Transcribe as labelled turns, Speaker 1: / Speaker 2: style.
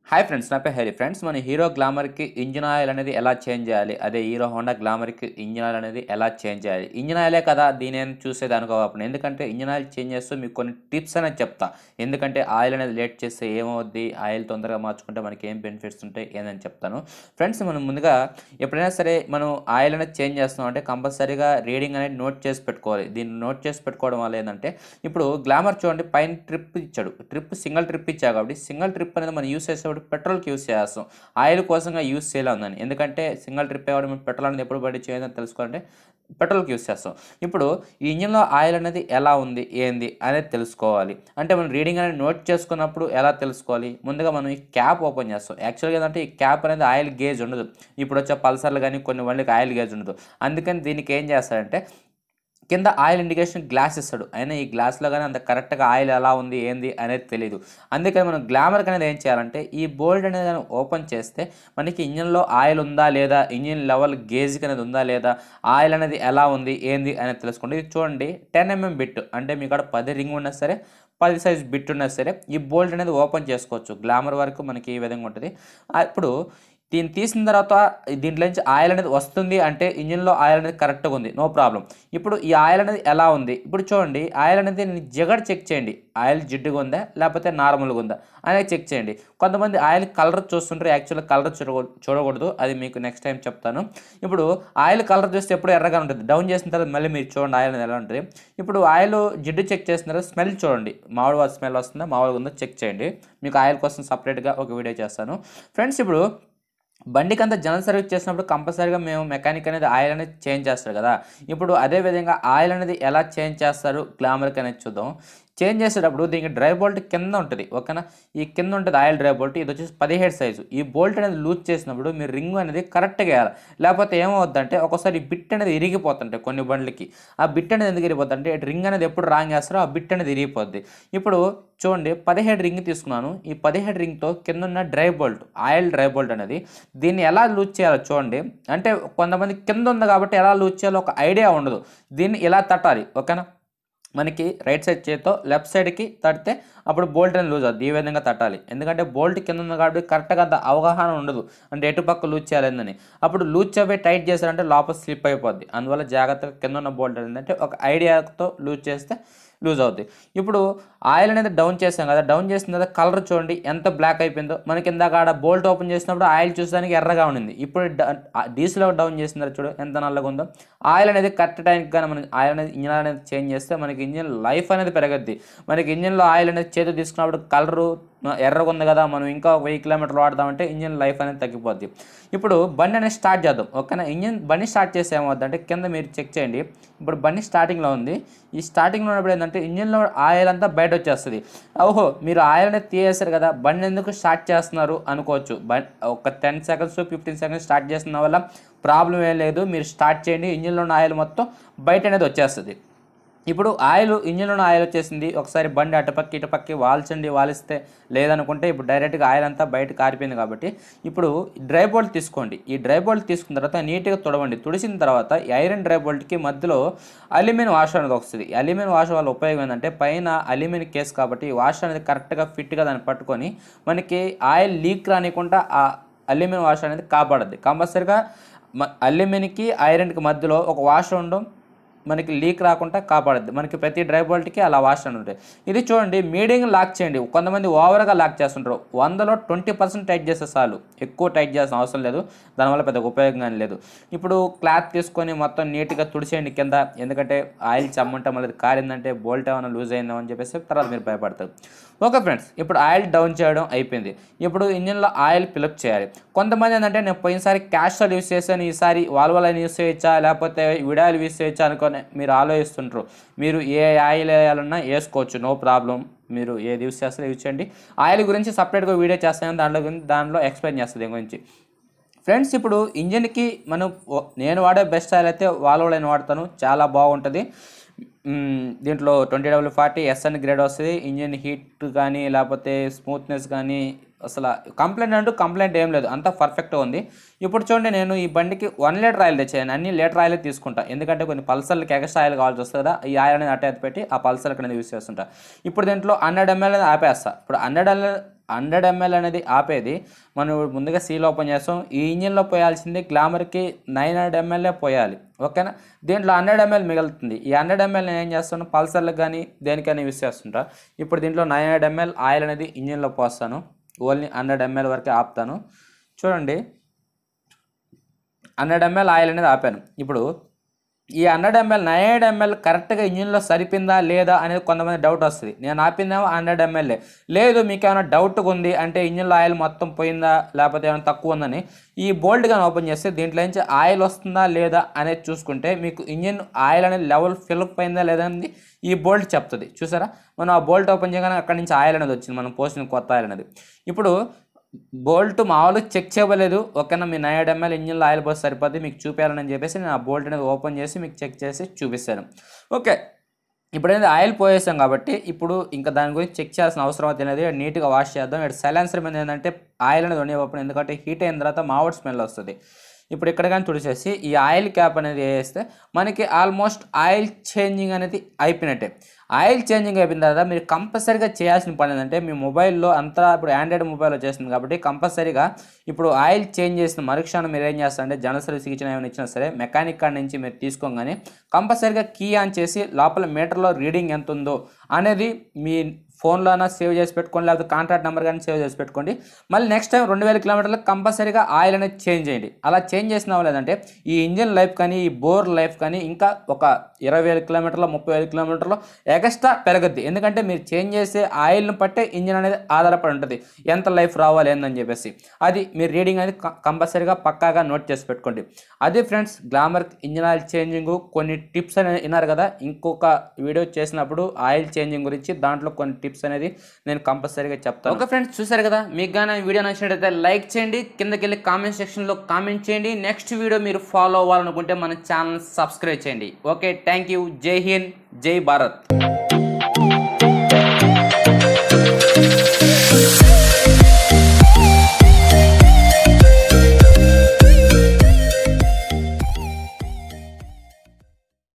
Speaker 1: hi friends నా పేరు Hari friends మన హీరో గ్లామర్కి ఇంజిన్ ఆయిల్ అనేది ఎలా చేంజ్ చేయాలి అదే హీరో హోండా గ్లామర్కి ఇంజిన్ ఆయిల్ అనేది ఎలా చేంజ్ చేయాలి ఇంజిన్ ఆయిలే కదా దీని ఏం చూసేది అనుకోవాలి ఎందుకంటే ఇంజిన్ ఆయిల్ చేంజ్ చేస్తూ మీకు కొన్ని టిప్స్ అనేది చెప్తా ఎందుకంటే ఆయిల్ అనేది లేట్ చేస్తే ఏమవుద్ది ఆయిల్ తొందరగా మార్చుకుంటే మనకి ఏం బెనిఫిట్స్ ఉంటాయి ఏందని చెప్తాను ఫ్రెండ్స్ మనం ముందుగా ఎప్పుడైనా సరే మనం ఆయిల్ అనేది చేంజ్ చేస్తున్నాం అంటే కంపల్సరీగా రీడింగ్ అనేది నోట్ చేసి పెట్టుకోవాలి దీన్ని నోట్ చేసి పెట్టుకోవడం వల్ల ఏంటంటే ఇప్పుడు గ్లామర్ చూడండి పైన ట్రిప్ ఇచ్చాడు ట్రిప్ సింగిల్ ట్రిప్ ఇచ్చాడు కాబట్టి సింగిల్ ట్రిప్ అనేది మనం యూస్ చేసేటప్పుడు పెట్రోల్కి యూస్ చేస్తాం ఆయిల్ కోసంగా యూస్ చేయలే ఉందని ఎందుకంటే సింగిల్ ట్రిప్ అవ్వడం మనం పెట్రోల్ అనేది ఎప్పుడు పడి చేయదని తెలుసుకోవాలంటే పెట్రోల్కి యూస్ చేస్తాం ఇప్పుడు ఈ ఇంజిన్లో ఆయిల్ అనేది ఎలా ఉంది ఏంది అనేది తెలుసుకోవాలి అంటే మనం రీడింగ్ అనేది నోట్ చేసుకున్నప్పుడు ఎలా తెలుసుకోవాలి ముందుగా మనం ఈ క్యాప్ ఓపెన్ చేస్తాం యాక్చువల్గా ఏంటంటే ఈ క్యాప్ అనేది ఆయిల్ గేజ్ ఉండదు ఇప్పుడు వచ్చే పల్సర్లు కానీ కొన్ని వాళ్ళకి ఆయిల్ గేజ్ ఉండదు అందుకని దీనికి ఏం చేస్తారంటే కింద ఆయిల్ ఇండికేషన్ గ్లాస్ ఇస్తాడు అయినా ఈ గ్లాస్లో కానీ అంత కరెక్ట్గా ఆయిల్ ఎలా ఉంది ఏంది అనేది తెలియదు అందుకని మనం గ్లామర్ అనేది ఏం చేయాలంటే ఈ బోల్డ్ అనేది కానీ ఓపెన్ చేస్తే మనకి ఇంజిన్లో ఆయిల్ ఉందా లేదా ఇంజిన్ లెవెల్ గేజ్ అనేది ఉందా లేదా ఆయిల్ అనేది ఎలా ఉంది ఏంది అనేది తెలుసుకోండి ఇది చూడండి టెన్ ఎంఎం బిట్ అంటే మీ కాడ పది రింగ్ ఉన్నా సరే పది సైజ్ బిట్ ఉన్నా సరే ఈ బోల్ట్ అనేది ఓపెన్ చేసుకోవచ్చు గ్లామర్ వరకు మనకి ఈ విధంగా ఉంటుంది ఇప్పుడు దీన్ని తీసిన తర్వాత దీంట్లో నుంచి ఆయిల్ అనేది వస్తుంది అంటే ఇంజిన్లో ఆయిల్ అనేది కరెక్ట్గా ఉంది నో ప్రాబ్లం ఇప్పుడు ఈ ఆయిల్ అనేది ఎలా ఉంది ఇప్పుడు చూడండి ఆయిల్ అనేది నేను జిగడ చెక్ చేయండి ఆయిల్ జిడ్డుగా ఉందా లేకపోతే నార్మల్గా ఉందా అనేది చెక్ చేయండి కొంతమంది ఆయిల్ కలర్ చూస్తుంటారు యాక్చువల్గా కలర్ చూడకూడదు చూడకూడదు అది మీకు నెక్స్ట్ టైం చెప్తాను ఇప్పుడు ఆయిల్ కలర్ చూస్తే ఎప్పుడు ఎర్రగా ఉంటుంది డౌన్ చేసిన తర్వాత మళ్ళీ మీరు చూడండి ఆయిల్ అనేది ఎలా ఉంటుంది ఇప్పుడు ఆయిల్ జిడ్డు చెక్ చేసిన తర్వాత స్మెల్ చూడండి మామూలుగా స్మెల్ వస్తుందా మామూలుగా ఉందో చెక్ చేయండి మీకు ఆయిల్ కోసం సపరేట్గా ఒక వీడియో చేస్తాను ఫ్రెండ్స్ ఇప్పుడు బండికి అంతా జనరల్ సర్వీస్ చేసినప్పుడు కంపల్సరీగా మేము మెకానిక్ అనేది ఆయిల్ అనేది చేంజ్ చేస్తారు కదా ఇప్పుడు అదే విధంగా ఆయిల్ అనేది ఎలా చేంజ్ చేస్తారు గ్లామర్కి అనేది చూద్దాం చేంజ్ చేసేటప్పుడు దీనికి డ్రై బోల్ట్ కింద ఉంటుంది ఓకేనా ఈ కింద ఉంటుంది ఆయిల్ డ్రై బోల్ట్ ఇది వచ్చేసి పదిహేడు సైజు ఈ బోల్ట్ అనేది లూజ్ చేసినప్పుడు మీరు రింగ్ అనేది కరెక్ట్గా వేయాలి లేకపోతే ఏమవుద్దంటే ఒకసారి ఈ బిట్ అనేది ఇరిగిపోతుంటాయి కొన్ని బండ్లకి ఆ బిట్ అనేది ఎందుకు ఇరిగిపోతుంటే రింగ్ అనేది ఎప్పుడు రాంగ్ వేస్తారో ఆ బిట్ అనేది ఇరిగిపోద్ది ఇప్పుడు చూడండి పదిహేడు రింగ్ తీసుకున్నాను ఈ పదిహేడు రింగ్తో కింద ఉన్న dry bolt oil dry bolt అనేది దీన్ని ఎలా లూజ్ చేయాలో చూడండి అంటే కొంతమంది కింద ఉంది కాబట్టి ఎలా లూజ్ చేయాలో ఒక ఐడియా ఉండదు దీన్ని ఇలా తట్టాలి ఓకేనా మనకి రైట్ సైడ్ చేతితో లెఫ్ట్ సైడ్కి తడితే అప్పుడు బోల్ట్ అనేది లూజ్ అవుతుంది ఈ విధంగా తట్టాలి ఎందుకంటే బోల్ట్ కింద ఉంది కాబట్టి కరెక్ట్గా అంత అవగాహన ఉండదు అంటే ఎటు పక్క లూజ్ చేయాలని అప్పుడు లూజ్ చేయబోయి టైట్ చేశారంటే లోపల స్లిప్ అయిపోద్ది అందువల్ల జాగ్రత్తగా కింద ఉన్న బోల్ట్ ఏంటంటే ఒక ఐడియాతో లూజ్ చేస్తే లూజ్ అవుతుంది ఇప్పుడు ఆయిల్ అనేది డౌన్ చేసాం కదా డౌన్ చేసిన తర్వాత కలర్ చూడండి ఎంత బ్లాక్ అయిపోయిందో మనకి ఇందాక ఆడ బోల్ట్ ఓపెన్ చేసినప్పుడు ఆయిల్ చూసడానికి ఎర్రగా ఉండింది ఇప్పుడు డీజిల్ డౌన్ చేసిన తర్వాత చూడు ఎంత నల్లగా ఉందో ఆయిల్ అనేది కరెక్ట్ టైంకి కానీ మనం ఆయిల్ అనేది ఇంజిన్ అనేది చేంజ్ చేస్తే మనకి ఇంజిన్ లైఫ్ అనేది పెరగద్ది మనకి ఇంజిన్లో ఆయిల్ అనేది చేతి తీసుకున్నప్పుడు కలరు ఎర్రగా ఉంది కదా మనం ఇంకా వెయ్యి కిలోమీటర్లు వాడదామంటే ఇంజిన్ లైఫ్ అనేది తగ్గిపోద్ది ఇప్పుడు బండి అనేది స్టార్ట్ చేద్దాం ఓకేనా ఇంజిన్ బండి స్టార్ట్ చేస్తే ఏమవుద్దంటే కింద మీరు చెక్ చేయండి ఇప్పుడు బండి స్టార్టింగ్లో ఉంది ఈ స్టార్టింగ్లో ఉన్నప్పుడు ఏంటంటే ఇంజిన్లో ఆయిల్ అంతా బయట వచ్చేస్తుంది ఓహో మీరు ఆయిల్ అనేది తీసేశారు కదా బండి ఎందుకు స్టార్ట్ చేస్తున్నారు అనుకోవచ్చు బండి ఒక ten seconds fifteen seconds start చేస్తున్న వల్ల ప్రాబ్లం ఏం లేదు మీరు స్టార్ట్ చేయండి ఇంజిన్లో ఉన్న ఆయిల్ మొత్తం బయట అనేది వచ్చేస్తుంది ఇప్పుడు ఆయిల్ ఇంజిన్లో ఆయిల్ వచ్చేసింది ఒకసారి బండి అటుపక్కి ఇటుపక్కి వాల్చండి వాలిస్తే లేదనుకుంటే ఇప్పుడు డైరెక్ట్గా ఆయిల్ అంతా బయట కారిపోయింది కాబట్టి ఇప్పుడు డ్రై బోల్ట్ తీసుకోండి ఈ డ్రై బోల్ట్ తీసుకున్న తర్వాత నీట్గా తుడవండి తుడిసిన తర్వాత ఈ ఐరన్ డ్రై బోల్ట్కి మధ్యలో అల్యూమినియం వాష్ అనేది వస్తుంది ఈ అల్యూమినియం వాష్ వల్ల ఉపయోగం ఏంటంటే పైన అల్యూమినియం కేస్ కాబట్టి ఈ వాష్ అనేది కరెక్ట్గా ఫిట్గా దాన్ని పట్టుకొని మనకి ఆయిల్ లీక్ రానికుండా ఆ అల్యూమినియం వాష్ అనేది కాపాడద్ది కంపల్సరిగా అల్యూమినియంకి ఐరన్కి మధ్యలో ఒక వాష్ ఉండడం మనకి లీక్ రాకుండా కాపాడుద్ది మనకి ప్రతి డ్రై బోల్ట్కి అలా వాష్ అని ఉంటాయి ఇది చూడండి మీడియం లాక్ చేయండి కొంతమంది ఓవర్గా లాక్ చేస్తుంటారు వందలో ట్వంటీ పర్సెంట్ టైట్ చేస్తే చాలు ఎక్కువ టైట్ చేసిన అవసరం లేదు దానివల్ల పెద్ద ఉపయోగం కానీ లేదు ఇప్పుడు క్లాత్ తీసుకొని మొత్తం నీట్గా తుడిచేయండి కింద ఎందుకంటే ఆయిల్ చమ్మంటే మళ్ళీ కారిందంటే బోల్ట్ ఏమైనా లూజ్ అయిందో అని చెప్పేసి తర్వాత మీరు భయపడతారు ఓకే ఫ్రెండ్స్ ఇప్పుడు ఆయిల్ డౌన్ చేయడం అయిపోయింది ఇప్పుడు ఇంజిన్లో ఆయిల్ ఫిలప్ చేయాలి కొంతమంది ఏంటంటే నేను పోయినసారి క్యాస్ట్రాల్ యూస్ చేశాను ఈసారి వాల్వలైన్ యూస్ చేయొచ్చా లేకపోతే విడాయిల్ యూస్ చేయొచ్చా అనుకొని మీరు ఆలోచిస్తుంటారు మీరు ఏ ఆయిల్ వేయాలన్నా వేసుకోవచ్చు నో ప్రాబ్లం మీరు ఏది యూస్ చేస్తారో యూస్ చేయండి ఆయిల్ గురించి సపరేట్గా వీడియో చేస్తాను దాంట్లో గురించి దాంట్లో ఎక్స్ప్లెయిన్ చేస్తుంది దీని గురించి ఫ్రెండ్స్ ఇప్పుడు ఇంజిన్కి మనం ఓ- నేను వాడే బెస్ట్ ఆయిల్ అయితే వాల్వో లైన్ వాడతాను చాలా బాగుంటుంది మ్మ్, దీంట్లో twenty W forty SN grade వస్తుంది ఇంజిన్ హీట్ కానీ లేకపోతే స్మూత్నెస్ కానీ అసలు కంప్లైంట్ అంటూ కంప్లైంట్ ఏం లేదు అంతా పర్ఫెక్ట్గా ఉంది ఇప్పుడు చూడండి నేను ఈ బండికి వన్ లీటర్ ఆయిల్ తెచ్చాను అన్ని లీటర్ ఆయిల్ తీసుకుంటా ఎందుకంటే కొన్ని పల్సర్లకి ఎక్స్ట్రా ఆయిల్ కావాల్సి వస్తుంది కదా ఈ ఆయిల్ అనేది అట్టే పెట్టి ఆ పల్సర్కి అనేది యూస్ చేస్తుంటా ఇప్పుడు దీంట్లో హండ్రెడ్ ఎంఎల్ ఆపేస్తా ఇప్పుడు హండ్రెడ్ హండ్రెడ్ ఎంఎల్ అనేది ఆపేది మనం ముందుగా సీల్ ఓపెన్ చేస్తాం ఈ ఇంజిన్లో పోయాల్సింది గ్లామర్కి నైన్ హండ్రెడ్ ఎంఎల్ఏ పోయాలి ఓకేనా దీంట్లో హండ్రెడ్ ఎంఎల్ మిగులుతుంది ఈ హండ్రెడ్ ఎంఎల్ నేను ఏం చేస్తాను పల్సర్లకు కానీ దేనికైనా యూస్ చేస్తుంటా ఇప్పుడు దీంట్లో నైన్ హండ్రెడ్ ఎంఎల్ ఆయిల్ అనేది ఇంజిన్లో పోస్తాను ఓన్లీ హండ్రెడ్ ఎంఎల్ వరకే ఆపుతాను చూడండి హండ్రెడ్ ఎంఎల్ ఆయిల్ అనేది ఆపాను ఇప్పుడు ఈ హండ్రెడ్ ఎంఎల్ నైన్ ఎంఎల్ కరెక్ట్గా ఇంజిన్లో సరిపోయిందా లేదా అనేది కొంతమంది డౌట్ వస్తుంది నేను ఆపిందేమో హండ్రెడ్ ఎంఎల్ఏ లేదు మీకు ఏమైనా డౌట్గా ఉంది అంటే ఇంజిన్లో ఆయిల్ మొత్తం పోయిందా లేకపోతే ఏమైనా తక్కువ ఉందని ఈ బోల్ట్ కానీ ఓపెన్ చేస్తే దీంట్లో నుంచి ఆయిల్ వస్తుందా లేదా అనేది చూసుకుంటే మీకు ఇంజిన్ ఆయిల్ అనేది లెవెల్ ఫిల్అప్ అయిందా లేదా అనేది ఈ బోల్ట్ చెప్తుంది చూసారా మనం ఆ బోల్ట్ ఓపెన్ చేయగానే అక్కడి నుంచి ఆయిల్ అనేది వచ్చింది మనం పోసిన కొత్త ఆయిల్ అనేది ఇప్పుడు బోల్ట్ మామూలుగా చెక్ చేయలేదు ఓకేనా మీ నైన్ ఎంఎల్ ఇంజిన్లో ఆయిల్ పోసి సరిపోద్ది మీకు చూపించాలని చెప్పేసి నేను ఆ బోల్ట్ అనేది ఓపెన్ చేసి మీకు చెక్ చేసి చూపిస్తాను ఓకే ఇప్పుడు అనేది ఆయిల్ పోయేసాం కాబట్టి ఇప్పుడు ఇంకా దాని గురించి చెక్ చేయాల్సిన అవసరం అయితే అనేది నీట్గా వాష్ చేద్దాం ఇక్కడ సైలెన్సర్ మీద ఏంటంటే ఆయిల్ అనేది ఉండేటప్పుడు ఎందుకంటే హీట్ అయిన తర్వాత మావుడ్ స్మెల్ వస్తుంది ఇప్పుడు ఇక్కడ కానీ తుడిచేసి ఈ ఆయిల్ క్యాప్ అనేది వేస్తే మనకి ఆల్మోస్ట్ ఆయిల్ చేంజింగ్ అనేది అయిపోయినట్టే ఆయిల్ చేంజింగ్ అయిపోయిన తర్వాత మీరు కంపల్సరీగా చేయాల్సిన పని ఏంటంటే మీ మొబైల్లో అంతా ఇప్పుడు ఆండ్రాయిడ్ మొబైల్ వచ్చేస్తుంది కాబట్టి కంపల్సరీగా ఇప్పుడు ఆయిల్ చేంజ్ చేసిన మరుక్షణం మీరు ఏం చేస్తారంటే జనరల్ సర్వీస్ ఇచ్చిన ఏమైనా ఇచ్చినా సరే మెకానిక్ కాడ నుంచి మీరు తీసుకోగానే కంపల్సరీగా కీ ఆన్ చేసి లోపల మీటర్లో రీడింగ్ ఎంత ఉందో అనేది మీ ఫోన్లో అయినా సేవ్ చేసి పెట్టుకోండి లేకపోతే కాంటాక్ట్ నెంబర్ కానీ సేవ్ చేసి పెట్టుకోండి మళ్ళీ నెక్స్ట్ టైం రెండు వేల కిలోమీటర్లకు కంపల్సరీగా ఆయిల్ అనేది చేంజ్ చేయండి అలా చేంజ్ చేసిన లేదంటే ఈ ఇంజిన్ లైఫ్ కానీ ఈ బోర్ లైఫ్ కానీ ఇంకా ఒక ఇరవై వేల కిలోమీటర్లు ముప్పై వేల కిలోమీటర్లు ఎక్స్ట్రా పెరగద్ది ఎందుకంటే మీరు చేంజ్ చేసే ఆయిల్ని బట్టే ఇంజిన్ అనేది ఆధారపడి ఉంటుంది ఎంత లైఫ్ రావాలి ఏందని చెప్పేసి అది మీరు రీడింగ్ అనేది కంపల్సరీగా పక్కాగా నోట్ చేసి పెట్టుకోండి అదే friends Glamour engine oil changing కొన్ని టిప్స్ అనేది విన్నారు కదా ఇంకొక వీడియో చేసినప్పుడు ఆయిల్ చేంజింగ్ గురించి దాంట్లో కొన్ని టిప్స్ అనేది నేను కంపల్సరీగా చెప్తాను ఓకే ఫ్రెండ్స్ చూసారు కదా మీకు కానీ వీడియో నచ్చినట్టయితే లైక్ చేయండి కిందకి వెళ్ళి కామెంట్ సెక్షన్లో కామెంట్ చేయండి నెక్స్ట్ వీడియో మీరు ఫాలో అవ్వాలనుకుంటే మన ఛానల్ సబ్స్క్రైబ్ చేయండి ఓకే థ్యాంక్ యూ జై హింద్ జై భారత్